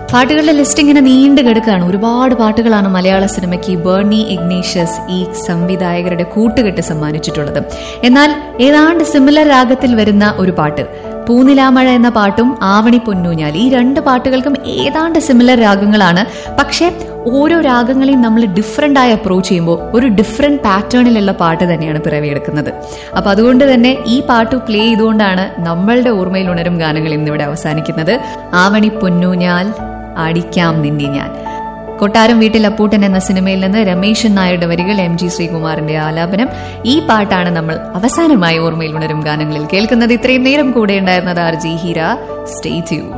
പാട്ടുകളുടെ ലിസ്റ്റ് ഇങ്ങനെ നീണ്ടു കിടക്കുകയാണ് ഒരുപാട് പാട്ടുകളാണ് മലയാള സിനിമയ്ക്ക് ബേർണി ഇഗ്നേഷ്യസ് ഈ സംവിധായകരുടെ കൂട്ടുകെട്ട് സമ്മാനിച്ചിട്ടുള്ളത് എന്നാൽ ഏതാണ്ട് സിമിലർ രാഗത്തിൽ വരുന്ന ഒരു പാട്ട് പൂനിലാമഴ എന്ന പാട്ടും ആവണി പൊന്നൂഞ്ഞാൽ ഈ രണ്ട് പാട്ടുകൾക്കും ഏതാണ്ട് സിമിലർ രാഗങ്ങളാണ് പക്ഷേ ഓരോ രാഗങ്ങളെയും നമ്മൾ ഡിഫറെൻ്റ് ആയി അപ്രോച്ച് ചെയ്യുമ്പോൾ ഒരു ഡിഫറെൻറ്റ് പാറ്റേണിലുള്ള പാട്ട് തന്നെയാണ് പിറവിയെടുക്കുന്നത് അപ്പോൾ അതുകൊണ്ട് തന്നെ ഈ പാട്ട് പ്ലേ ചെയ്തുകൊണ്ടാണ് നമ്മളുടെ ഓർമ്മയിൽ ഉണരും ഗാനങ്ങൾ ഇന്നിവിടെ അവസാനിക്കുന്നത് ആവണി പൊന്നൂഞ്ഞാൽ അടിക്കാം നിന്നെ ഞാൻ കൊട്ടാരം വീട്ടിൽ അപ്പൂട്ടൻ എന്ന സിനിമയിൽ നിന്ന് രമേശൻ നായരുടെ വരികൾ എം ജി ശ്രീകുമാറിന്റെ ആലാപനം ഈ പാട്ടാണ് നമ്മൾ അവസാനമായി ഓർമ്മയിൽ ഉണരും ഗാനങ്ങളിൽ കേൾക്കുന്നത് ഇത്രയും നേരം കൂടെ ഉണ്ടായിരുന്നത് R G Heera stay tune